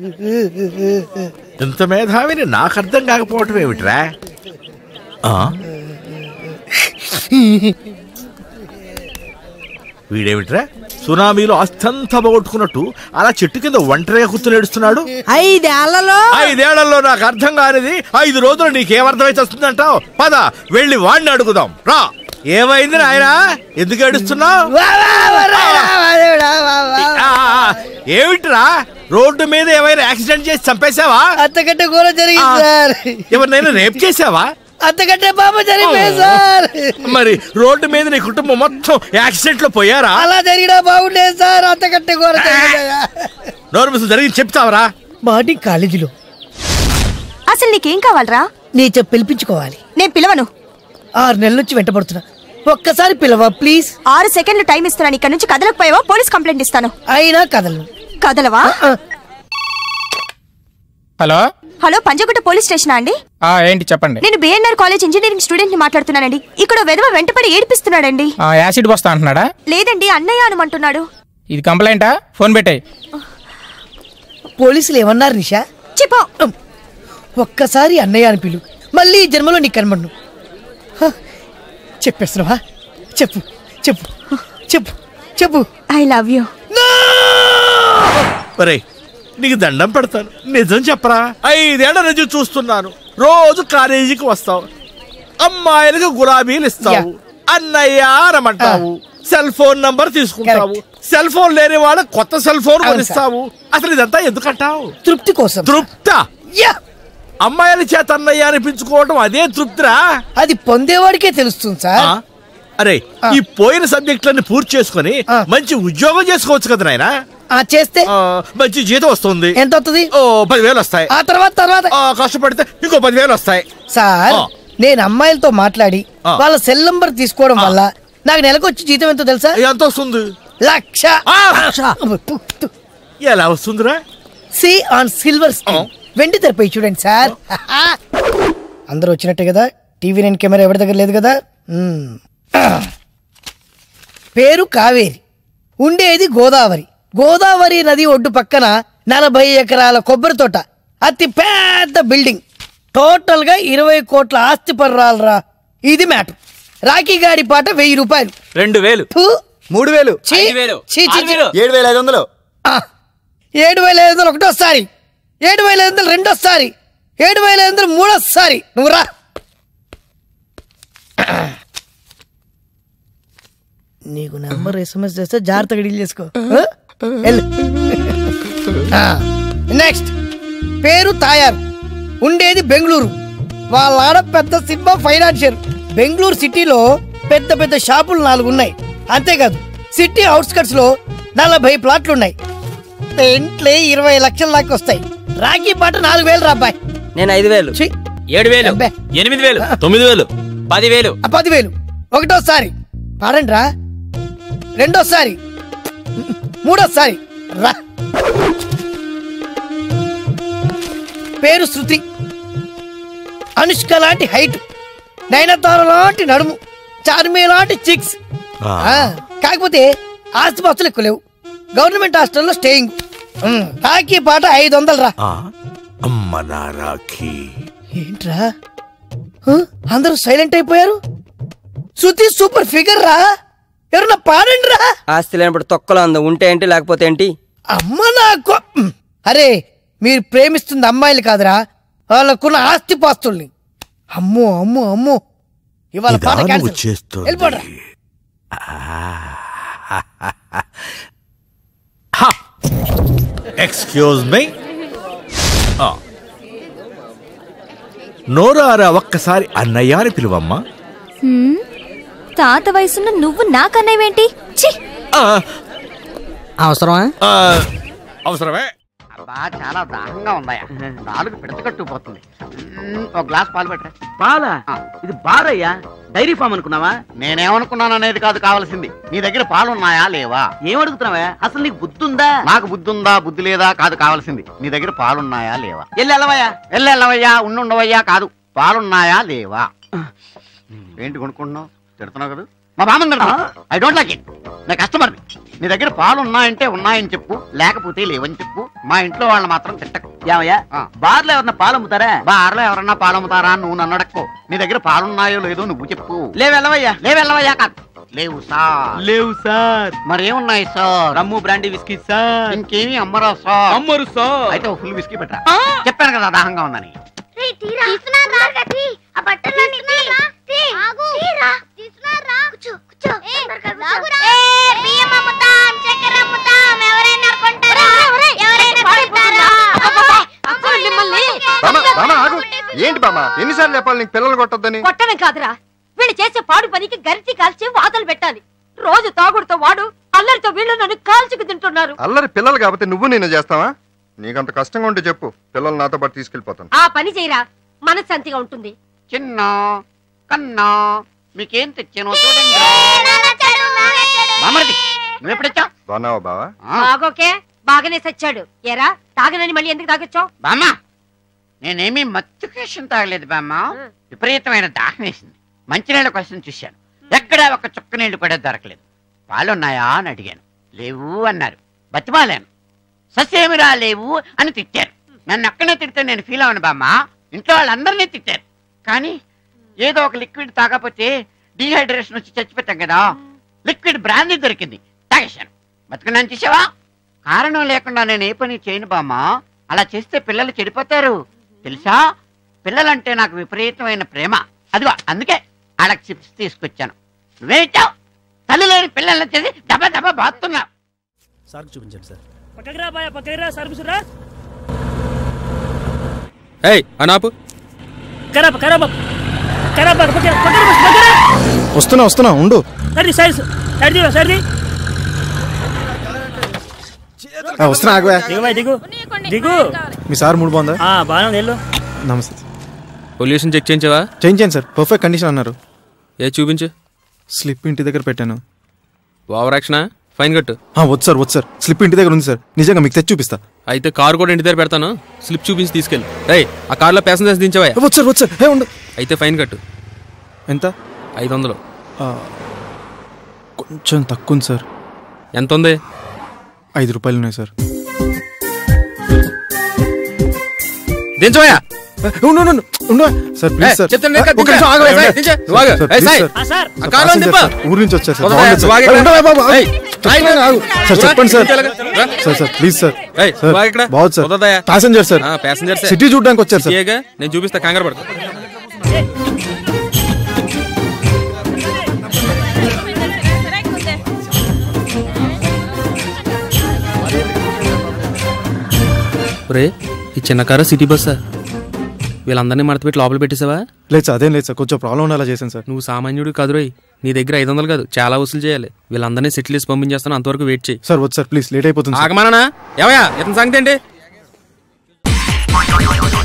ఇంత మేధావిని నాకు అర్థం కాకపోవటం ఏమిట్రా ఆ? వీడేమిట్రా సునామీలో అస్తంతా పోగొట్టుకున్నట్టు అలా చెట్టు కింద ఒంటరిగా కూర్చుని ఏడుస్తున్నాడు ఐదేళ్లలో ఐదేళ్లలో నాకు అర్థం కానిది ఐదు రోజులు నీకేమర్థమైతే వస్తుందంటావు పద వెళ్ళి వాడిని అడుగుదాం రా ఏమైంది నాయన ఎందుకు ఏడుస్తున్నావు ఏమిట్రా రోడ్డు మీద ఏమైనా యాక్సిడెంట్ చేసి చంపేశావా అంతకంటే ఘోరం జరిగింది సార్ ఎవరినైనా రేప్ చేసావా అంతకంటే పాప జరిగిపోయింది సార్ మరి రోడ్డు మీద నీ కుటుంబం మొత్తం యాక్సిడెంట్ లో పోయారా అలా జరిగినా బాగుండేది సార్ అంతకంటే ఘోరం జరిగిందయ్యా. నోరు ముసులు జరిగి చెప్తావరా మార్నింగ్ కాలేజీలో అసలు నీకేం కావాలరా నీ చెప్పు పిలిపించుకోవాలి నేను పిలవను ఆరు నెలల నుంచి వెంటబడుతున్నా ఒక్కసారి పిలవా ప్లీజ్ ఆరు సెకండ్లు టైం ఇస్తున్నాను ఇక్కడ నుంచి కదలకపోయావా పోలీస్ కంప్లైంట్ ఇస్తాను అయినా కదలను కదలవా hello hello Panjagutta police station అండి ఆ ఏంటి చెప్పండి నేను బిఎన్ఆర్ కాలేజ్ ఇంజనీరింగ్ స్టూడెంట్ ని మాట్లాడుతున్నానండి ఇక్కడ వెధవ వెంటపడి ఏడిపిస్తున్నాడండి ఆ, యాసిడ్ వస్తా అంటున్నాడా లేదండి అన్నయ్య అనమంటున్నాడు ఇది కంప్లైంటా ఫోన్ పెట్టాయి పోలీసులు ఏమన్నారు నిషా చెప్పు ఒక్కసారి అన్నయ్య అని పిలు మళ్ళీ ఈ జన్మలో నీకు కనబడను హ, చెప్పేస్తున్నావా చెప్పు చెప్పు చెప్పు చెప్పు ఐ లవ్ యూ ఒరే నీకు దండం పెడతాను నిజం చెప్పరా ఐదేళ్ల నుంచి చూస్తున్నాను రోజు కాలేజీకి వస్తావు అమ్మాయిలకు గులాబీలు ఇస్తావు అన్నయ్య రమ్మంటావు సెల్ ఫోన్ నంబర్ తీసుకుంటావు సెల్ ఫోన్ లేని వాళ్ళ కొత్త సెల్ ఫోన్ అవును కొనిస్తావు అసలు ఇదంతా ఎందుకంటావు తృప్తి కోసం తృప్త యా అమ్మాయిల చేత అన్నయ్య అనిపించుకోవడం అదే తృప్తిరా అది పొందేవాడికే తెలుస్తుంది సార్ ఆ? అరే ఈ పోయిన సబ్జెక్టులన్నీ పూర్తి చేసుకొని మంచి ఉద్యోగం చేసుకోవచ్చు కదా నాయనా ఆ చేస్తే ఆ, మంచి జీతం వస్తుంది ఎంత వస్తుంది ఓ పదివేలు వస్తాయి ఆ తర్వాత తర్వాత ఆ, కష్టపడితే ఇంకో పదివేలు వస్తాయి సార్ ఆ. నేను అమ్మాయిలతో మాట్లాడి ఆ. వాళ్ళ సెల్ నంబర్ తీసుకోవడం వల్ల నాకు నెలకు వచ్చి జీతం ఎంతో తెలుసా ఎంత వస్తుంది లక్ష ఆ! పు, పు. ఎలా వస్తుందిరా సి ఆన్ సిల్వర్ స్క్రీన్ వెండి తెరపై చూడండి సార్ అందరూ వచ్చినట్టే కదా టీవీ నైన్ కెమెరా ఎవరి దగ్గర లేదు కదా మ్మ్. పేరు కావేరి ఉండేది గోదావరి గోదావరి నది ఒడ్డు పక్కన నలభై ఎకరాల కొబ్బరి తోట అతి పెద్ద బిల్డింగ్ టోటల్ గా ఇరవై కోట్ల ఆస్తి పర్రాలరా ఇది మ్యాటర్ రాఖీ గాడి పాట వెయ్యి రూపాయలు రెండు వేలు ఫు, మూడు వేలు ఛీ, ఐదు వేలు ఛీ, ఛీ, ఆరు ఛీ. వేలు ఏడు వేల ఐదు వందలు ఆ, ఏడు వేల ఐదు వందలు ఒకటోసారి ఏడు వేల ఐదు వందలు రెండోసారి ఏడు వేల ఐదు వందలు మూడోసారి నువ్వు రా నీకు నెంబర్ ఎస్ఎంఎస్ చేస్తే జాగ్రత్తగా డీల్ చేసుకో ఆ? వెళ్ళు. ఆ, నెక్స్ట్ పేరు తాయారు ఉండేది బెంగళూరు వాళ్ళ ఆడ పెద్ద సినిమా ఫైనాన్షియర్ బెంగళూరు సిటీలో పెద్ద పెద్ద షాపులు నాలుగు ఉన్నాయి అంతేకాదు సిటీ అవుట్స్కట్స్ లో నలభై ప్లాట్లు ఉన్నాయి పెంట్లే ఇరవై లక్షల దాకా వస్తాయి రాఖీ పాట నాలుగు వేలు రా అబ్బాయి నేను ఐదు వేలు ఛీ, ఏడు వేలు అబ్బే. ఎనిమిది వేలు తొమ్మిది వేలు పదివేలు ఆ పదివేలు ఒకటోసారి పాడండి రా రెండోసారి మూడోసారి రా పేరు శృతి అనుష్క లాంటి హైట్ నయనతార లాంటి నడుము చార్మి లాంటి చిక్స్ ఆ, కాకపోతే ఆస్తిపాస్తులు ఎక్కువ లేవు గవర్నమెంట్ హాస్టల్లో స్టేయింగ్ ఉమ్, రాఖీ పాట ఐదు వందలు రా ఆ, అమ్మ నా రాఖీ ఏంట్రా హ? అందరూ సైలెంట్ అయిపోయారు శృతి సూపర్ ఫిగర్ రా ఎవరన్నా పాడండి రా ఆస్తి లేనప్పుడు తొక్కలో అందం ఉంటే ఏంటి లేకపోతే ఏంటి అమ్మ నాకు ఉమ్. అరే మీరు ప్రేమిస్తుంది అమ్మాయిలు కాదురా వాళ్ళకున్న ఆస్తి పాస్తుల్ని అమ్మో అమ్మో అమ్మో ఇవాళ ఇదా పాట నువ్వు cancel. చేస్తోంది? వెళ్ళిపోండ్రా. ఎక్స్క్యూజ్ మీ నోరారా ఒక్కసారి అన్నయ్య అని పిలువమ్మా హ్మ్? తాత వయసున్న నువ్వు నాకన్నేవేంటి ఛీ ఆ, అవసరమా ఆ, అవసరమే అబ్బా చాలా దాహంగా ఉందాయా నాలుగు పిడతకట్టుకుపోతుంది మ్మ్, ఒక గ్లాస్ పాలు పెట్టరా పాలా ఇది బారయ్యా డైరీ ఫామ్ అనుకున్నావా నేనేమనుకున్నాను అనేది కాదు కావాల్సింది నీ దగ్గర పాలు ఉన్నాయా లేవా ఏమడుగుతున్నావా అసలు నీకు బుద్ధుందా నాకు బుద్ధి ఉందా బుద్ధి లేదా కాదు కావాల్సింది నీ దగ్గర పాలున్నాయా లేవా ఎల్లి వెళ్ళవయ్యా వెళ్ళవయ్యా ఉండుండవయ్యా కాదు పాలున్నాయా లేవా ఏంటి కొనుక్కుంటున్నావు తిడుతున్నావు కదా మా బామ్మ ఐ డోంట్ లైక్ ఇట్ నా కస్టమర్ నీ దగ్గర పాలు ఉన్నాయంటే ఉన్నాయని చెప్పు లేకపోతే లేవని చెప్పు మా ఇంట్లో వాళ్ళు మాత్రం తిట్టకు ఏమయ్యా ఆ. బార్లో ఎవరన్నా పాలు అమ్ముతారా బార్లో ఎవరన్నా పాలు అమ్ముతారా అని నువ్వు నన్ను అడక్కో నీ దగ్గర పాలు ఉన్నాయో లేదో నువ్వు చెప్పు లేవు వెళ్ళవయ్యా లేవెళ్ళవయ్యా కాదు లేవు సార్ లేవు సార్ మరేమున్నాయి sir rum brandy whisky sir ఇంకేమీ అమ్మరా సార్ అమ్మరు సార్ అయితే ఫుల్ విస్కీ పెట్టరా చెప్పాను కదా దాహంగా ఉందని బామ్మ, బామ్మ, ఆగు. ఏంటి బామ్మ ఎన్నిసార్లు చెప్పాలి నీకు పిల్లలు కొట్టొద్దని కొట్టడం కాదురా వీళ్ళు చేసే పాడు పనికి గరిచి కాల్చి వాతలు పెట్టాలి రోజు తాగుడుతో వాడు అల్లరితో వీళ్ళు నన్ను కాల్చుకు తింటున్నారు అల్లరి పిల్లలు కాబట్టి నువ్వు నేను చేస్తావా నీకంత కష్టంగా ఉంటే చెప్పు పిల్లలు నాతో పాటు తీసుకెళ్ళిపోతాను ఆ పని చేయరా మనశ్శాంతిగా ఉంటుంది చిన్న కన్నా మీకేం తెచ్చాను చూడండి మామరిది నువ్వు ఎప్పుడొచ్చావు బాగున్నావా బావా బాగోకే బాగానే సచ్చాడు ఎరా తాగనని మళ్ళీ ఎందుకు తాగొచ్చావు బామ్మ నేనేమీ మత్తు కేషన్ తాగలేదు బామ్మ విపరీతమైన దాహం వేసింది మంచినీళ్ళ కోసం చూశాను ఎక్కడా ఒక చుక్క నీళ్లు కూడా దొరకలేదు పాలున్నాయా అని అడిగాను లేవు అన్నారు బతిమాలాను ససేమిరా లేవు అని తిట్టారు నన్ను ఒక్కనే తిడితే నేను ఫీల్ అవను బామ్మ ఇంట్లో వాళ్ళందరినీ తిట్టారు కానీ ఏదో ఒక లిక్విడ్ తాగకపోతే డీహైడ్రేషన్ వచ్చి చచ్చిపోతాం కదా లిక్విడ్ బ్రాందీ దొరికింది తాగేశాను బతుకున్నాను చూసావా కారణం లేకుండా నేను ఏ పని చేయను బామ్మ అలా చేస్తే పిల్లలు చెడిపోతారు తెలుసా పిల్లలంటే నాకు విపరీతమైన ప్రేమ అదిగో అందుకే వాళ్ళకి చిప్స్ తీసుకొచ్చాను నువ్వే ఇచ్చావు తల్లి లేని పిల్లల్ని చేసి దెబ్బ దెబ్బ బాస్తున్నావు ఏయ్ అనాపు వస్తున్నా వస్తున్నా ఉండు ఆ, వస్తున్నా ఆగువా మీ సార్ మూడు బాగుందా నమస్తే పొల్యూషన్ చెక్ చేయించావా చేయించాను సార్ పర్ఫెక్ట్ కండిషన్ అన్నారు ఏ చూపించు స్లిప్ ఇంటి దగ్గర పెట్టాను ఓవర్ యాక్షనా ఫైన్ కట్టు ఆ, వద్దు సార్ వద్దు సార్ స్లిప్ ఇంటి దగ్గర ఉంది సార్ నిజంగా మీకు తెచ్చి చూపిస్తా అయితే కారు కూడా ఇంటి దగ్గర పెడతాను స్లిప్ చూపించి తీసుకెళ్ళి రేయ్ ఆ కార్లో ప్యాసింజర్స్ దించవా వద్దు సార్ వద్దు సార్ ఏ ఉండు అయితే ఫైన్ కట్టు ఎంత ఐదు వందలు ఆ, కొంచెం తక్కువ ఉంది సార్ ఎంత ఉంది ఐదు రూపాయలు ఉన్నాయి సార్ దించవయ్యా ఏ, ఉండు ఉండు, ఉండు, ఉండు సార్ ప్లీజ్ సార్ చెప్తాను ఏ, ఒక్క నిమిషం ఆగవా, సార్? దించే నువ్వు ఆగు. సార్, ఏయ్, ప్లీజ్ సాయ్. సార్. ఆ కార్లో ప్యాసింజర్ దింపా సార్, ఊరు నుంచి వచ్చారు సార్ వదలయ్యా, బాగుండదు సార్. నువ్వు ఆగు ఏ, ఉండవా బాబు, ఆగు. ఏయ్, చెప్తాను, ఆగు. సార్ చెప్పండి సార్ రా. సార్ సార్ ప్లీజ్ సార్ ఏయ్, సార్ నువ్వు ఆగు ఇక్కడ. బాగుంది సార్ వదలదయ్యా. ప్యాసింజర్ సార్ ఆ, ప్యాసింజర్సే. సిటీ చూడడానికి వచ్చారు సార్ ఏగా నేను చూపిస్తా కంగారు పడతా రే ఈ చిన్న కారు సిటీ బస్సా వీళ్ళందరినీ మడతపెట్టి లోపల పెట్టేసావా లేదు సార్ అదేం లేదు సార్ కొంచెం ప్రాబ్లం ఉండేలా చేశాను సార్ నువ్వు సామాన్యుడు కాదురోయ్ నీ దగ్గర ఐదు వందలు కాదు చాలా వసూలు చేయాలి వీళ్ళందరినీ సెటిల్ చేసి పంపించేస్తాను అంతవరకు వెయిట్ చేయి సార్ వద్దు సార్ ప్లీజ్ లేట్ అయిపోతుంది సార్ ఆగమానా ఏమయ్యా ఇతని సంగతి ఏంటి